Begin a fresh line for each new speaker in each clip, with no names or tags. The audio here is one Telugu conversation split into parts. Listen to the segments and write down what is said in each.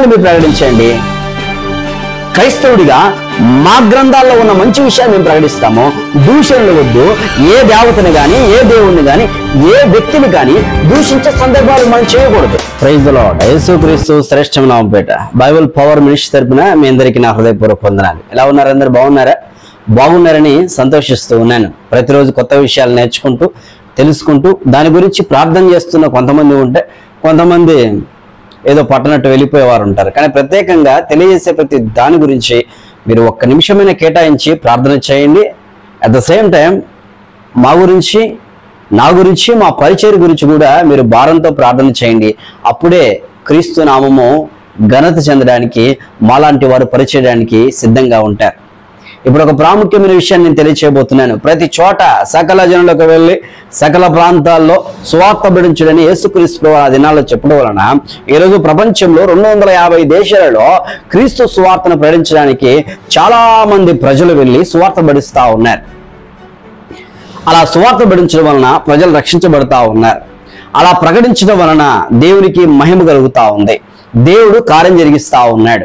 సత్యాన్ని మీరు ప్రకటించండి క్రైస్తవుడిగా మా గ్రంథాల్లో ఉన్న మంచి విషయాన్ని మేము ప్రకటిస్తాము దూషణలు వద్దు ఏ దేవతని గాని ఏ దేవుణ్ణి గాని ఏ వ్యక్తిని గాని దూషించే సందర్భాలు మనం చేయకూడదు ప్రైజ్ లాడ్ యేసుక్రీస్తు శ్రేష్టం నామపేట బైబిల్ పవర్ మినిస్టర్ తరపున మీ అందరికీ నా హృదయపూర్వక వందనాలు ఎలా ఉన్నారు అందరు బాగున్నారా బాగున్నారని సంతోషిస్తూ ఉన్నాను ప్రతిరోజు కొత్త విషయాలు నేర్చుకుంటూ తెలుసుకుంటూ దాని గురించి ప్రార్థన చేస్తున్న కొంతమంది ఉంటే కొంతమంది ఏదో పట్టనట్టు వెళ్ళిపోయేవారు ఉంటారు కానీ ప్రత్యేకంగా తెలియజేసే ప్రతి దాని గురించి మీరు ఒక్క నిమిషమైనా కేటాయించి ప్రార్థన చేయండి అట్ ద సేమ్ టైం మా గురించి నా గురించి మా పరిచయ గురించి కూడా మీరు భారంతో ప్రార్థన చేయండి అప్పుడే క్రీస్తు నామము ఘనత చెందడానికి మాలాంటి వారు పరిచయడానికి సిద్ధంగా ఉంటారు ఇప్పుడు ఒక ప్రాముఖ్యమైన విషయాన్ని నేను తెలియచేయబోతున్నాను ప్రతి చోట సకల జనులకు వెళ్ళి సకల ప్రాంతాల్లో సువార్త బిడించుడని యేసుక్రీస్తు ప్రభు ఆ దినాల్లో చెప్పడం వలన ఈరోజు ప్రపంచంలో రెండు వందల యాభై దేశాలలో క్రీస్తు సువార్తను ప్రకటించడానికి చాలా మంది ప్రజలు వెళ్ళి సువార్త బడిస్తా ఉన్నారు అలా సువార్త పడించడం వలన ప్రజలు రక్షించబడతా ఉన్నారు అలా ప్రకటించడం వలన దేవునికి మహిమ కలుగుతా ఉంది దేవుడు కార్యం జరిగిస్తా ఉన్నాడు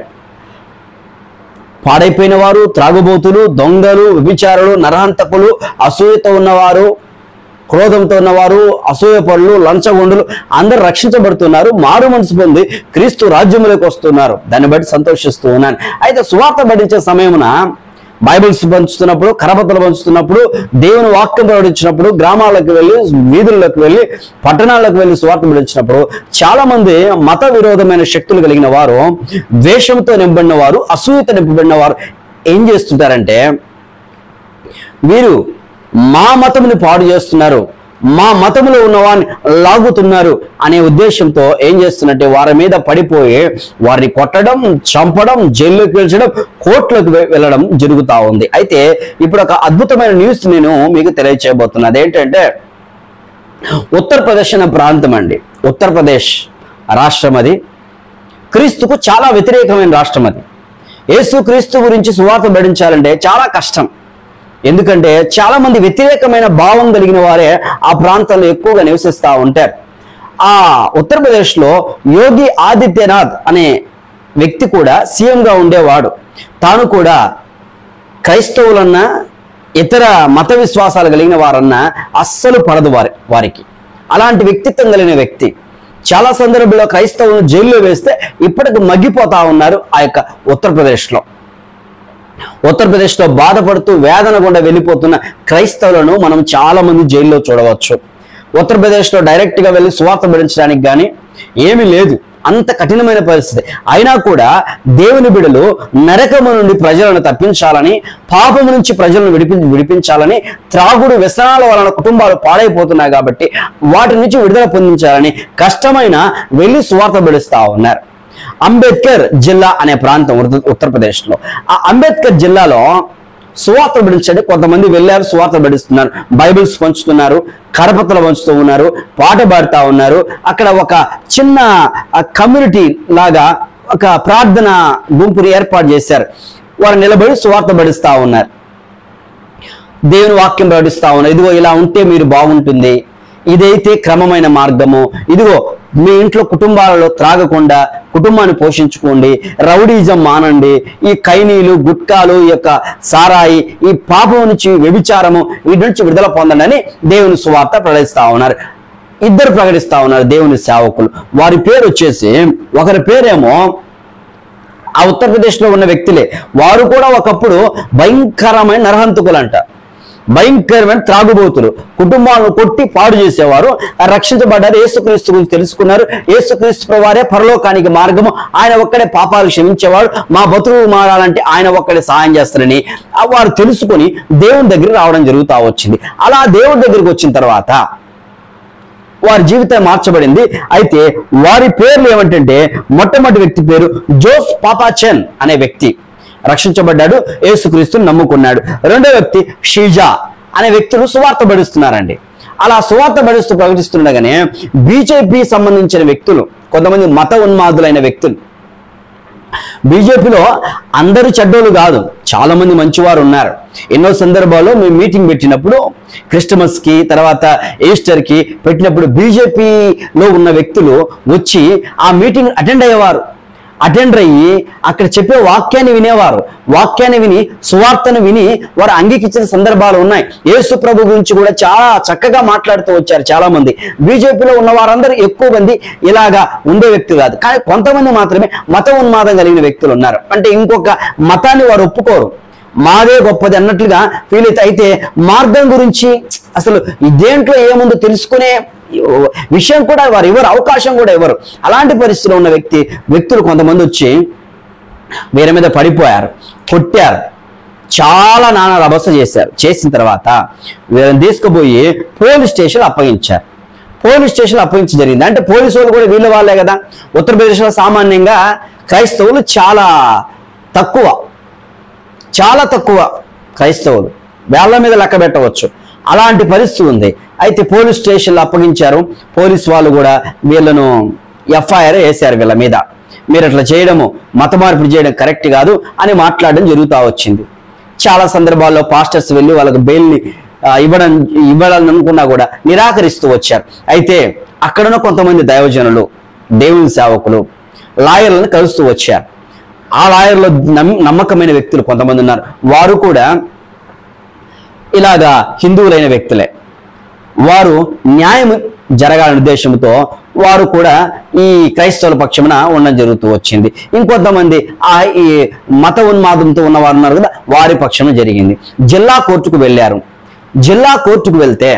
పాడైపోయిన వారు త్రాగుబోతులు దొంగలు వ్యభిచారులు నరహంతకులు అసూయతో ఉన్నవారు క్రోధంతో ఉన్నవారు అసూయ పనులు లంచగొండులు అందరు రక్షించబడుతున్నారు మారు మనసు పొంది క్రీస్తు రాజ్యంలోకి వస్తున్నారు దాన్ని బట్టి సంతోషిస్తూ ఉన్నాను అయితే సువార్త పఠించే సమయమున బైబిల్స్ పంచుతున్నప్పుడు కరపత్రలు పంచుతున్నప్పుడు దేవుని వాక్యం ప్రకటించినప్పుడు గ్రామాలకు వెళ్ళి వీధుల్లోకి వెళ్ళి పట్టణాలకు వెళ్ళి సువార్త పఠించినప్పుడు చాలా మంది మత విరోధమైన శక్తులు కలిగిన వారు ద్వేషంతో నింపబడిన వారు అసూయతో నింపబడిన వారు ఏం చేస్తుంటారంటే వీరు మా మతముని పాడు చేస్తున్నారు మా మతములో ఉన్నవారిని లాగుతున్నారు అనే ఉద్దేశంతో ఏం చేస్తున్నట్టే వారి మీద పడిపోయి వారిని కొట్టడం చంపడం జైల్లోకి వెళ్ళడం కోర్టులకు వె- వెళ్ళడం జరుగుతా ఉంది అయితే ఇప్పుడు ఒక అద్భుతమైన న్యూస్ నేను మీకు తెలియచేయబోతున్నా అదేంటంటే ఉత్తరప్రదేశ్ అనే ప్రాంతం అండి ఉత్తరప్రదేశ్ రాష్ట్రం అది క్రీస్తుకు చాలా వ్యతిరేకమైన రాష్ట్రం అది యేసు క్రీస్తు గురించి సువార్త బడించాలంటే చాలా కష్టం ఎందుకంటే చాలా మంది వ్యతిరేకమైన భావం కలిగిన వారే ఆ ప్రాంతంలో ఎక్కువగా నివసిస్తూ ఉంటారు ఆ ఉత్తరప్రదేశ్లో యోగి ఆదిత్యనాథ్ అనే వ్యక్తి కూడా సీఎంగా ఉండేవాడు తాను కూడా క్రైస్తవులన్నా ఇతర మత విశ్వాసాలు కలిగిన వారన్నా అస్సలు పడదు వారి వారికి అలాంటి వ్యక్తిత్వం కలిగిన వ్యక్తి చాలా సందర్భంలో క్రైస్తవులను జైల్లో వేస్తే ఇప్పటికి మగ్గిపోతా ఉన్నారు ఆ యొక్క ఉత్తరప్రదేశ్లో ఉత్తరప్రదేశ్లో బాధపడుతూ వేదన గుండా వెళ్ళిపోతున్న క్రైస్తవులను మనం చాలా మంది జైల్లో చూడవచ్చు ఉత్తరప్రదేశ్లో డైరెక్ట్గా వెళ్ళి సువార్త భరించడానికి కానీ ఏమీ లేదు అంత కఠినమైన పరిస్థితి అయినా కూడా దేవుని బిడలు నరకము నుండి ప్రజలను తప్పించాలని పాపము నుంచి ప్రజలను విడిపి విడిపించాలని త్రాగుడు వ్యసనాల వలన కుటుంబాలు పాడైపోతున్నాయి కాబట్టి వాటి నుంచి విడుదల పొందించాలని కష్టమైన వెళ్ళి సువార్త బిడుస్తా ఉన్నారు అంబేద్కర్ జిల్లా అనే ప్రాంతం ఉత్తర- ఉత్తరప్రదేశ్లో ఆ అంబేద్కర్ జిల్లాలో సువార్త బిడించండి కొంతమంది వెళ్ళారు సువార్త బిడిస్తున్నారు బైబిల్స్ పంచుతున్నారు కరపత్రలు పంచుతూ ఉన్నారు పాట పాడుతూ ఉన్నారు అక్కడ ఒక చిన్న కమ్యూనిటీ లాగా ఒక ప్రార్థన గుంపుని ఏర్పాటు చేశారు వారు నిలబడి సువార్త పడిస్తా ఉన్నారు దేవుని వాక్యం ప్రకటిస్తా ఉన్నారు ఇదిగో ఇలా ఉంటే మీరు బాగుంటుంది ఇదైతే క్రమమైన మార్గము ఇదిగో మీ ఇంట్లో కుటుంబాలలో త్రాగకుండా కుటుంబాన్ని పోషించుకోండి రౌడీజం మానండి ఈ కైనీలు గుట్కాలు ఈ యొక్క సారాయి ఈ పాపం నుంచి వ్యభిచారము వీటి నుంచి విడుదల పొందండి అని దేవుని సువార్త ప్రకటిస్తా ఉన్నారు ఇద్దరు ప్రకటిస్తా ఉన్నారు దేవుని సేవకులు వారి పేరు వచ్చేసి ఒకరి పేరేమో ఆ ఉత్తరప్రదేశ్లో ఉన్న వ్యక్తులే వారు కూడా ఒకప్పుడు భయంకరమైన నరహంతకులంట భయంకరమైన త్రాగుబోతులు కుటుంబాలను కొట్టి పాడు చేసేవారు రక్షించబడ్డారు యేసుక్రీస్తు గురించి తెలుసుకున్నారు యేసుక్రీస్తు వారే పరలోకానికి మార్గము ఆయన ఒక్కడే పాపాలు క్షమించేవాడు మా బతుకు మారాలంటే ఆయన ఒక్కడే సహాయం చేస్తారని ఆ వారు తెలుసుకొని దేవుని దగ్గరికి రావడం జరుగుతా వచ్చింది అలా దేవుడి దగ్గరికి వచ్చిన తర్వాత వారి జీవితం మార్చబడింది అయితే వారి పేర్లు ఏమంటే మొట్టమొదటి వ్యక్తి పేరు జోస్ పాపాచెన్ అనే వ్యక్తి రక్షించబడ్డాడు యేసుక్రీస్తుని నమ్ముకున్నాడు రెండో వ్యక్తి షీజా అనే వ్యక్తులు సువార్త పడిస్తున్నారండి అలా సువార్త పడిస్తూ ప్రకటిస్తుండగానే బీజేపీ సంబంధించిన వ్యక్తులు కొంతమంది మత ఉన్మాదులైన వ్యక్తులు బీజేపీలో అందరూ చెడ్డోళ్ళు కాదు చాలా మంది మంచివారు ఉన్నారు ఎన్నో సందర్భాల్లో మేము మీటింగ్ పెట్టినప్పుడు క్రిస్టమస్ కి తర్వాత ఈస్టర్ కి పెట్టినప్పుడు బీజేపీలో ఉన్న వ్యక్తులు వచ్చి ఆ మీటింగ్ అటెండ్ అయ్యేవారు అటెండర్ అయ్యి అక్కడ చెప్పే వాక్యాన్ని వినేవారు వాక్యాన్ని విని సువార్తను విని వారు అంగీకరించిన సందర్భాలు ఉన్నాయి యేసు ప్రభు గురించి కూడా చాలా చక్కగా మాట్లాడుతూ వచ్చారు చాలా మంది బీజేపీలో ఉన్న వారందరూ ఎక్కువ మంది ఇలాగా ఉండే వ్యక్తులు కాదు కానీ కొంతమంది మాత్రమే మత ఉన్మాదం కలిగిన వ్యక్తులు ఉన్నారు అంటే ఇంకొక మతాన్ని వారు ఒప్పుకోరు మాదే గొప్పది అన్నట్లుగా ఫీల్ అయితే అయితే మార్గం గురించి అసలు ఈ దేంట్లో ఏముందో తెలుసుకునే విషయం కూడా వారు ఇవ్వరు అవకాశం కూడా ఇవ్వరు అలాంటి పరిస్థితిలో ఉన్న వ్యక్తి వ్యక్తులు కొంతమంది వచ్చి వీరి మీద పడిపోయారు కొట్టారు చాలా నానా రభస చేశారు చేసిన తర్వాత వీళ్ళని తీసుకుపోయి పోలీస్ స్టేషన్ అప్పగించారు పోలీస్ స్టేషన్ అప్పగించి జరిగింది అంటే పోలీసు వాళ్ళు కూడా వీళ్ళ వాళ్ళే కదా ఉత్తరప్రదేశ్లో సామాన్యంగా క్రైస్తవులు చాలా తక్కువ చాలా తక్కువ క్రైస్తవులు వేళ్ల మీద లెక్క పెట్టవచ్చు అలాంటి పరిస్థితి ఉంది అయితే పోలీస్ స్టేషన్లో అప్పగించారు పోలీస్ వాళ్ళు కూడా వీళ్ళను ఎఫ్ఐఆర్ వేశారు వీళ్ళ మీద మీరు అట్లా చేయడము మత మార్పిడి చేయడం కరెక్ట్ కాదు అని మాట్లాడడం జరుగుతూ వచ్చింది చాలా సందర్భాల్లో పాస్టర్స్ వెళ్ళి వాళ్ళకి బెయిల్ని ఆ, ఇవ్వడం ఇవ్వాలని అనుకున్నా కూడా నిరాకరిస్తూ వచ్చారు అయితే అక్కడున్న కొంతమంది దైవజనులు దేవుని సేవకులు లాయర్లను కలుస్తూ వచ్చారు ఆ లాయర్లో నమ్- నమ్మకమైన వ్యక్తులు కొంతమంది ఉన్నారు వారు కూడా ఇలాగా హిందువులైన వ్యక్తులే వారు న్యాయం జరగాలనే ఉద్దేశంతో వారు కూడా ఈ క్రైస్తవుల పక్షమున ఉండడం జరుగుతూ వచ్చింది ఇంకొంతమంది ఆ ఈ మత ఉన్మాదంతో ఉన్నవారు ఉన్నారు కదా వారి పక్షమున జరిగింది జిల్లా కోర్టుకు వెళ్ళారు జిల్లా కోర్టుకు వెళ్తే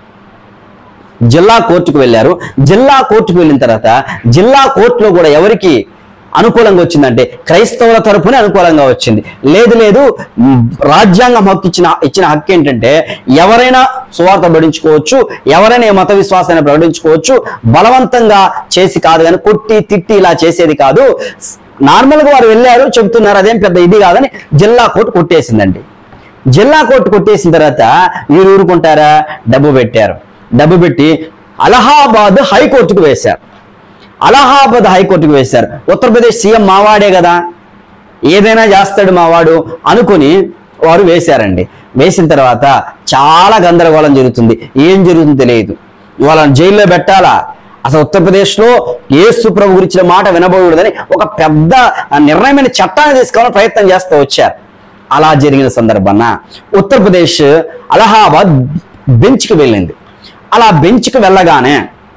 జిల్లా కోర్టుకు వెళ్ళారు జిల్లా కోర్టుకు వెళ్ళిన తర్వాత జిల్లా కోర్టులో కూడా ఎవరికి అనుకూలంగా వచ్చిందంటే క్రైస్తవుల తరపునే అనుకూలంగా వచ్చింది లేదు లేదు మ్, రాజ్యాంగం హక్కు ఇచ్చిన ఇచ్చిన హక్కు ఏంటంటే ఎవరైనా సువార్త ప్రకటించుకోవచ్చు ఎవరైనా ఏ మత విశ్వాసాన్ని ప్రకటించుకోవచ్చు బలవంతంగా చేసి కాదు కానీ కొట్టి తిట్టి ఇలా చేసేది కాదు నార్మల్ గా వారు వెళ్ళారు చెబుతున్నారు అదేం పెద్ద ఇది కాదని జిల్లా కోర్టు కొట్టేసిందండి జిల్లా కోర్టు కొట్టేసిన తర్వాత వీరు ఊరుకుంటారా డబ్బు పెట్టారు డబ్బు పెట్టి అలహాబాద్ హైకోర్టుకు వేశారు అలహాబాద్ హైకోర్టుకు వేశారు ఉత్తరప్రదేశ్ సీఎం మావాడే కదా ఏదైనా చేస్తాడు మావాడు అనుకుని వారు వేశారండి వేసిన తర్వాత చాలా గందరగోళం జరుగుతుంది ఏం జరుగుతుందో తెలియదు వాళ్ళని జైల్లో పెట్టాలా అసలు ఉత్తరప్రదేశ్లో యేసు ప్రభు గురించిన మాట వినబోకూడదని ఒక పెద్ద నిర్ణయమైన చట్టాన్ని తీసుకోవాలని ప్రయత్నం చేస్తూ వచ్చారు అలా జరిగిన సందర్భాన ఉత్తరప్రదేశ్ అలహాబాద్ బెంచ్కి వెళ్ళింది అలా బెంచ్కి వెళ్ళగానే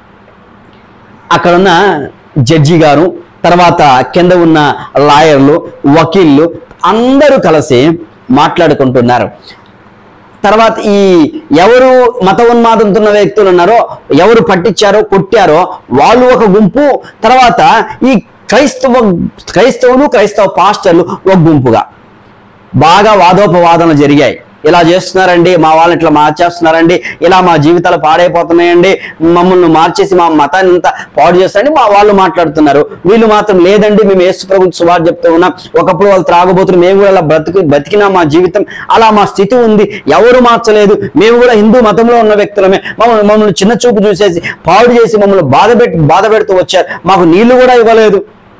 అక్కడున్న జడ్జి గారు తర్వాత కింద ఉన్న లాయర్లు వకీళ్ళు అందరూ కలిసి మాట్లాడుకుంటున్నారు తర్వాత ఈ ఎవరు మత ఉన్మాదంతో ఉన్న వ్యక్తులు ఉన్నారో ఎవరు పట్టించారో కొట్టారో వాళ్ళు ఒక గుంపు తర్వాత ఈ క్రైస్తవ క్రైస్తవులు క్రైస్తవ పాస్టర్లు ఒక గుంపుగా బాగా వాదోపవాదనలు జరిగాయి ఇలా చేస్తున్నారండి మా వాళ్ళని ఇట్లా మార్చేస్తున్నారండి ఇలా మా జీవితాలు పాడైపోతున్నాయండి మమ్మల్ని మార్చేసి మా మతాన్ని అంతా పాడు చేస్తారండి మా వాళ్ళు మాట్లాడుతున్నారు వీళ్ళు మాత్రం లేదండి మేము ఏసు ప్రభు సువార్ చెప్తూ ఉన్నాం ఒకప్పుడు వాళ్ళు త్రాగబోతున్నారు మేము కూడా అలా బ్రతుకు బతికినా మా జీవితం అలా మా స్థితి ఉంది ఎవరు మార్చలేదు మేము కూడా హిందూ మతంలో ఉన్న వ్యక్తులమే మమ్మల్ని మమ్మల్ని చిన్న చూపు చూసేసి పాడు చేసి మమ్మల్ని బాధ పెట్టి బాధ పెడుతూ వచ్చారు మాకు నీళ్లు కూడా ఇవ్వలేదు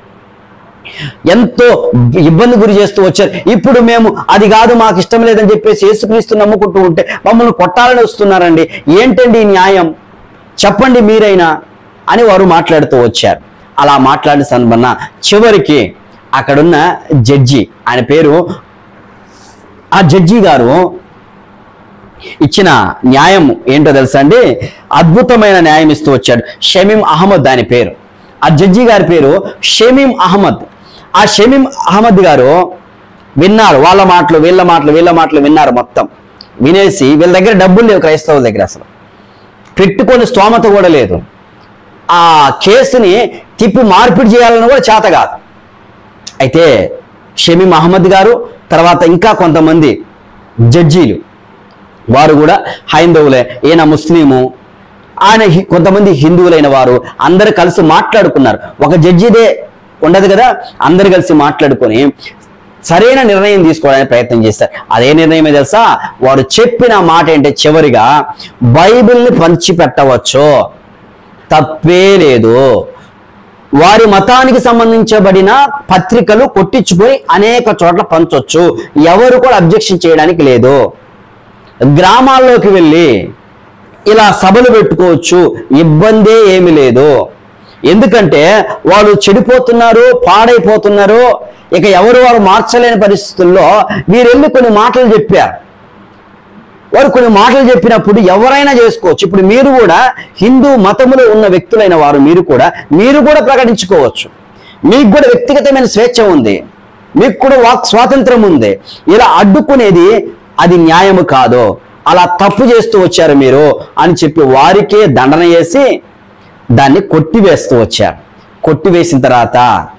ఎంతో ఇబ్బంది గురి చేస్తూ వచ్చారు ఇప్పుడు మేము అది కాదు మాకు ఇష్టం లేదని చెప్పేసి యేసుక్రీస్తు నమ్ముకుంటూ ఉంటే మమ్మల్ని కొట్టాలని వస్తున్నారండి ఏంటండి ఈ న్యాయం చెప్పండి మీరైనా అని వారు మాట్లాడుతూ వచ్చారు అలా మాట్లాడిన సందర్భన చివరికి అక్కడున్న జడ్జి ఆయన పేరు ఆ జడ్జి గారు ఇచ్చిన న్యాయం ఏంటో తెలుసా అండి అద్భుతమైన న్యాయం ఇస్తూ వచ్చాడు షమీం అహ్మద్ దాని పేరు ఆ జడ్జి గారి పేరు షమీం అహ్మద్ ఆ షమీం అహ్మద్ గారు విన్నారు వాళ్ళ మాటలు వీళ్ళ మాటలు వీళ్ళ మాటలు విన్నారు మొత్తం వినేసి వీళ్ళ దగ్గర డబ్బులు లేవు క్రైస్తవుల దగ్గర అసలు పెట్టుకొని స్తోమత కూడా లేదు ఆ కేసుని తిప్పి మార్పిడి చేయాలని కూడా చేత కాదు అయితే షమీ మహమ్మద్ గారు తర్వాత ఇంకా కొంతమంది జడ్జీలు వారు కూడా హైందవులే ఈయన ముస్లిము ఆయన హి- కొంతమంది హిందువులైన వారు అందరు కలిసి మాట్లాడుకున్నారు ఒక జడ్జిదే ఉండదు కదా అందరు కలిసి మాట్లాడుకొని సరైన నిర్ణయం తీసుకోవడానికి ప్రయత్నం చేస్తారు అదే నిర్ణయమే తెలుసా వారు చెప్పిన మాట ఏంటంటే చివరిగా బైబిల్ని పంచిపెట్టవచ్చు తప్పే లేదు వారి మతానికి సంబంధించబడిన పత్రికలు కొట్టించుపోయి అనేక చోట్ల పంచొచ్చు ఎవరు కూడా అబ్జెక్షన్ చేయడానికి లేదు గ్రామాల్లోకి వెళ్ళి ఇలా సభలు పెట్టుకోవచ్చు ఇబ్బందే ఏమీ లేదు ఎందుకంటే వాళ్ళు చెడిపోతున్నారు పాడైపోతున్నారు ఇక ఎవరు వారు మార్చలేని పరిస్థితుల్లో వీరు వెళ్ళి కొన్ని మాటలు చెప్పారు వారు కొన్ని మాటలు చెప్పినప్పుడు ఎవరైనా చేసుకోవచ్చు ఇప్పుడు మీరు కూడా హిందూ మతములో ఉన్న వ్యక్తులైన వారు మీరు కూడా మీరు కూడా ప్రకటించుకోవచ్చు మీకు కూడా వ్యక్తిగతమైన స్వేచ్ఛ ఉంది మీకు కూడా వాక్ స్వాతంత్రం ఉంది ఇలా అడ్డుకునేది అది న్యాయము కాదు అలా తప్పు చేస్తూ వచ్చారు మీరు అని చెప్పి వారికే దండన వేసి దాన్ని కొట్టివేస్తూ వచ్చారు కొట్టివేసిన తర్వాత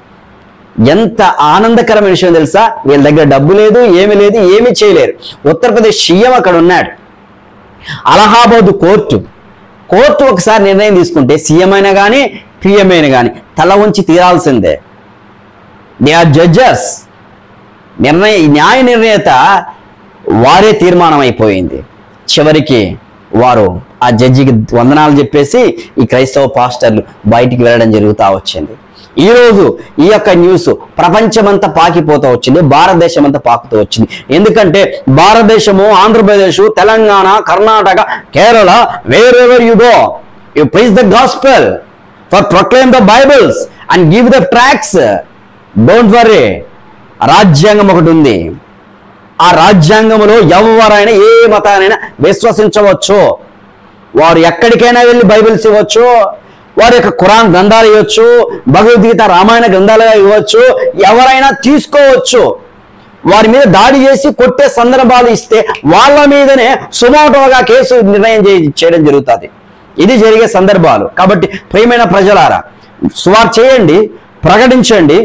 ఎంత ఆనందకరమైన విషయం తెలుసా వీళ్ళ దగ్గర డబ్బు లేదు ఏమీ లేదు ఏమీ చేయలేరు ఉత్తరప్రదేశ్ సీఎం అక్కడ ఉన్నాడు అలహాబాద్ కోర్టు కోర్టు ఒకసారి నిర్ణయం తీసుకుంటే సీఎం అయినా కానీ పిఎం అయినా కానీ తల ఉంచి తీరాల్సిందే దే ఆర్ జడ్జెస్ నిర్ణయ న్యాయ నిర్ణేత వారే తీర్మానం అయిపోయింది చివరికి వారు ఆ జడ్జికి వందనాలు చెప్పేసి ఈ క్రైస్తవ పాస్టర్లు బయటికి వెళ్ళడం జరుగుతూ వచ్చింది ఈ రోజు ఈ యొక్క న్యూస్ ప్రపంచమంతా పాకిపోతూ వచ్చింది భారతదేశం అంతా పాకుతూ వచ్చింది ఎందుకంటే భారతదేశము Andhra Pradesh Telangana Karnataka Kerala wherever you go you praise the gospel for proclaim the Bibles and give the tracts don't worry రాజ్యాంగం ఒకటి ఉంది ఆ రాజ్యాంగంలో ఎవరైనా ఏ మతానైనా విశ్వసించవచ్చు వారు ఎక్కడికైనా వెళ్ళి బైబిల్స్ ఇవ్వచ్చు వారి యొక్క ఖురాన్ గ్రంథాలు ఇవ్వచ్చు భగవద్గీత రామాయణ గ్రంథాలుగా ఇవ్వచ్చు ఎవరైనా తీసుకోవచ్చు వారి మీద దాడి చేసి కొట్టే సందర్భాలు ఇస్తే వాళ్ళ మీదనే సుమోటోగా కేసు నిర్ణయం చేయ- చేయడం జరుగుతుంది ఇది జరిగే సందర్భాలు కాబట్టి ప్రియమైన ప్రజలారా సువార్ చేయండి ప్రకటించండి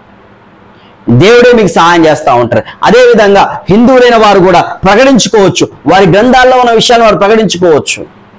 దేవుడే మీకు సహాయం చేస్తూ ఉంటారు అదే విధంగా హిందువులైన వారు కూడా ప్రకటించుకోవచ్చు వారి గ్రంథాల్లో ఉన్న విషయాలను వారు ప్రకటించుకోవచ్చు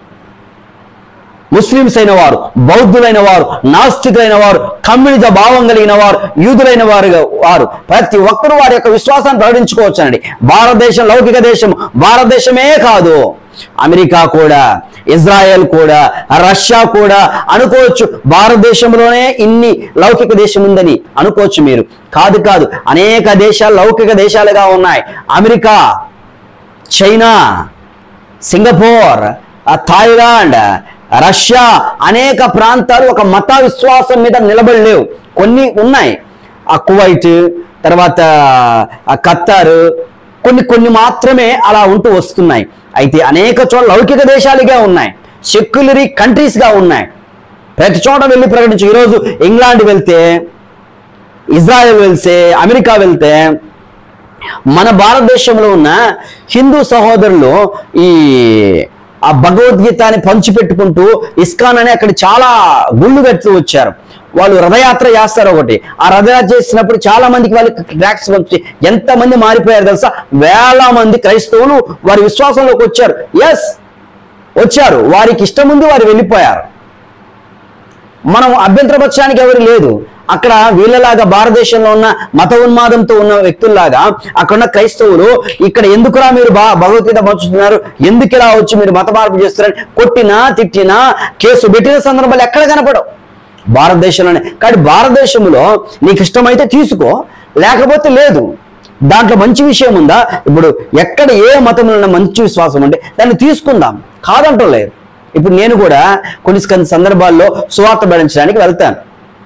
ముస్లింస్ అయిన వారు బౌద్ధులైన వారు నాస్తికులైన వారు కమ్యూనిజ భావం కలిగిన వారు యూదులైన వారు వారు ప్రతి ఒక్కరూ వారి యొక్క విశ్వాసాన్ని ప్రకటించుకోవచ్చండి భారతదేశం లౌకిక దేశం భారతదేశమే కాదు అమెరికా కూడా ఇజ్రాయెల్ కూడా రష్యా కూడా అనుకోవచ్చు భారతదేశంలోనే ఇన్ని లౌకిక దేశం ఉందని అనుకోవచ్చు మీరు కాదు కాదు అనేక దేశాలు లౌకిక దేశాలుగా ఉన్నాయి అమెరికా చైనా సింగపూర్ ఆ థాయిలాండ్ రష్యా అనేక ప్రాంతాలు ఒక మత విశ్వాసం మీద నిలబడలేవు కొన్ని ఉన్నాయి ఆ కువైట్ తర్వాత ఆ ఖత్తర్ కొన్ని కొన్ని మాత్రమే అలా ఉంటూ వస్తున్నాయి అయితే అనేక చోట్ల లౌకిక దేశాలుగా ఉన్నాయి సెక్యులరీ కంట్రీస్గా ఉన్నాయి ప్రతి చోట వెళ్ళి ప్రకటించు ఈరోజు ఇంగ్లాండ్ వెళ్తే ఇజ్రాయెల్ వెళ్తే అమెరికా వెళ్తే మన భారతదేశంలో ఉన్న హిందూ సహోదరులు ఈ ఆ భగవద్గీతని పంచిపెట్టుకుంటూ ఇస్కాన్ అని అక్కడ చాలా గుళ్ళు కడుతూ వచ్చారు వాళ్ళు రథయాత్ర చేస్తారు ఒకటి ఆ రథయాత్ర చేసినప్పుడు చాలా మందికి వాళ్ళకి ట్రాక్స్ పంచి ఎంత మంది మారిపోయారు తెలుసా వేల మంది క్రైస్తవులు వారి విశ్వాసంలోకి వచ్చారు ఎస్ వచ్చారు వారికి ఇష్టం ఉంది వారు వెళ్ళిపోయారు మనం అభ్యంతరపక్షానికి ఎవరు లేదు అక్కడ వీళ్ళలాగా భారతదేశంలో ఉన్న మత ఉన్మాదంతో ఉన్న వ్యక్తుల్లాగా అక్కడ ఉన్న క్రైస్తవులు ఇక్కడ ఎందుకురా మీరు బా భగవద్గీత పంచుతున్నారు ఎందుకు ఇలా వచ్చి మీరు మత మార్పు చేస్తున్నారని కొట్టినా తిట్టినా కేసు పెట్టిన సందర్భాలు ఎక్కడ కనపడవు భారతదేశంలోనే కానీ భారతదేశంలో నీకు ఇష్టమైతే తీసుకో లేకపోతే లేదు దాంట్లో మంచి విషయం ఉందా ఇప్పుడు ఎక్కడ ఏ మతంలో ఉన్న మంచి విశ్వాసం ఉంటే దాన్ని తీసుకుందాం కాదంటో లేదు ఇప్పుడు నేను కూడా కొన్ని కొన్ని సందర్భాల్లో సువార్త భరించడానికి వెళ్తాను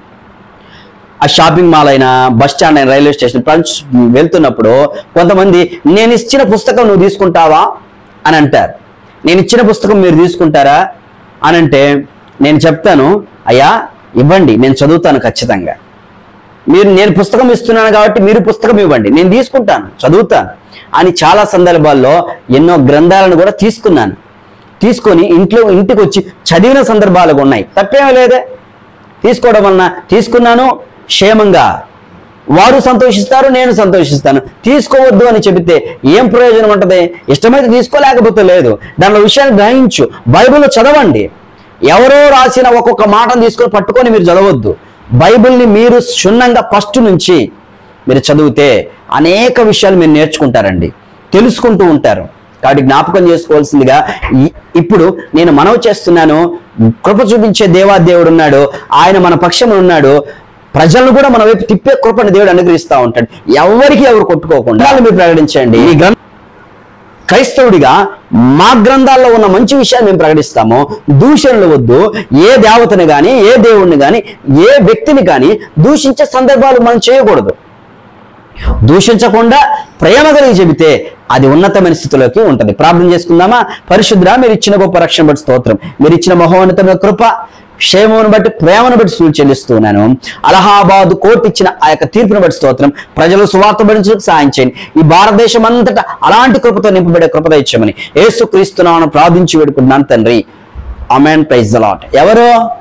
ఆ షాపింగ్ మాల్ అయినా బస్ స్టాండ్ అయినా రైల్వే స్టేషన్ పంచ్ వెళ్తున్నప్పుడు కొంతమంది నేను ఇచ్చిన పుస్తకం నువ్వు తీసుకుంటావా అని అంటారు నేను ఇచ్చిన పుస్తకం మీరు తీసుకుంటారా అని అంటే నేను చెప్తాను అయ్యా ఇవ్వండి నేను చదువుతాను ఖచ్చితంగా మీరు నేను పుస్తకం ఇస్తున్నాను కాబట్టి మీరు పుస్తకం ఇవ్వండి నేను తీసుకుంటాను చదువుతాను అని చాలా సందర్భాల్లో ఎన్నో గ్రంథాలను కూడా తీసుకున్నాను తీసుకొని ఇంట్లో ఇంటికి వచ్చి చదివిన సందర్భాలు కూడా ఉన్నాయి తప్పేమీ లేదే తీసుకోవడం వలన తీసుకున్నాను క్షేమంగా వారు సంతోషిస్తారు నేను సంతోషిస్తాను తీసుకోవద్దు అని చెబితే ఏం ప్రయోజనం ఉంటుంది ఇష్టమైతే తీసుకోలేకపోతే లేదు దానిలో విషయాన్ని గ్రహించు బైబిల్ చదవండి ఎవరో రాసిన ఒక్కొక్క మాటను తీసుకొని పట్టుకొని మీరు చదవద్దు బైబిల్ని మీరు క్షుణ్ణంగా ఫస్ట్ నుంచి మీరు చదివితే అనేక విషయాలు మీరు నేర్చుకుంటారండి తెలుసుకుంటూ ఉంటారు కాబట్టి జ్ఞాపకం చేసుకోవాల్సిందిగా ఈ- ఇప్పుడు నేను మనవి చేస్తున్నాను కృప చూపించే దేవాదేవుడు ఉన్నాడు ఆయన మన పక్షం ఉన్నాడు ప్రజలను కూడా మన వైపు తిప్పే కృపను దేవుడు అనుగ్రహిస్తూ ఉంటాడు ఎవరికి ఎవరు కొట్టుకోకుండా వాళ్ళు మీరు ప్రకటించండి ఈ గ్రంథ క్రైస్తవుడిగా మా గ్రంథాల్లో ఉన్న మంచి విషయాన్ని మేము ప్రకటిస్తాము దూషణలు వద్దు ఏ దేవతని కానీ ఏ దేవుణ్ణి కానీ ఏ వ్యక్తిని కానీ దూషించే సందర్భాలు మనం చేయకూడదు దూషించకుండా ప్రేమ కలిగి చెబితే అది ఉన్నతమైన స్థితిలోకి ఉంటుంది ప్రార్థన చేసుకుందామా పరిశుద్ర మీరు ఇచ్చిన గొప్ప రక్షణ బట్టి స్తోత్రం మీరు ఇచ్చిన మహోన్నతమైన కృప క్షేమమును బట్టి ప్రేమను బట్టి సూచి చెల్లిస్తున్నాను అలహాబాద్ కోర్టు ఇచ్చిన ఆ యొక్క తీర్పును బట్టి స్తోత్రం ప్రజలు సువార్త భరించడానికి సాయం చేయండి ఈ భారతదేశం అంతటా అలాంటి కృపతో నింపబడే కృపత ఇచ్చామని యేసు క్రీస్తున్నాను ప్రార్థించి వేడుకుంటున్నాను తండ్రి అమెన్ ప్రైజ్ ద లాట్ ఎవరు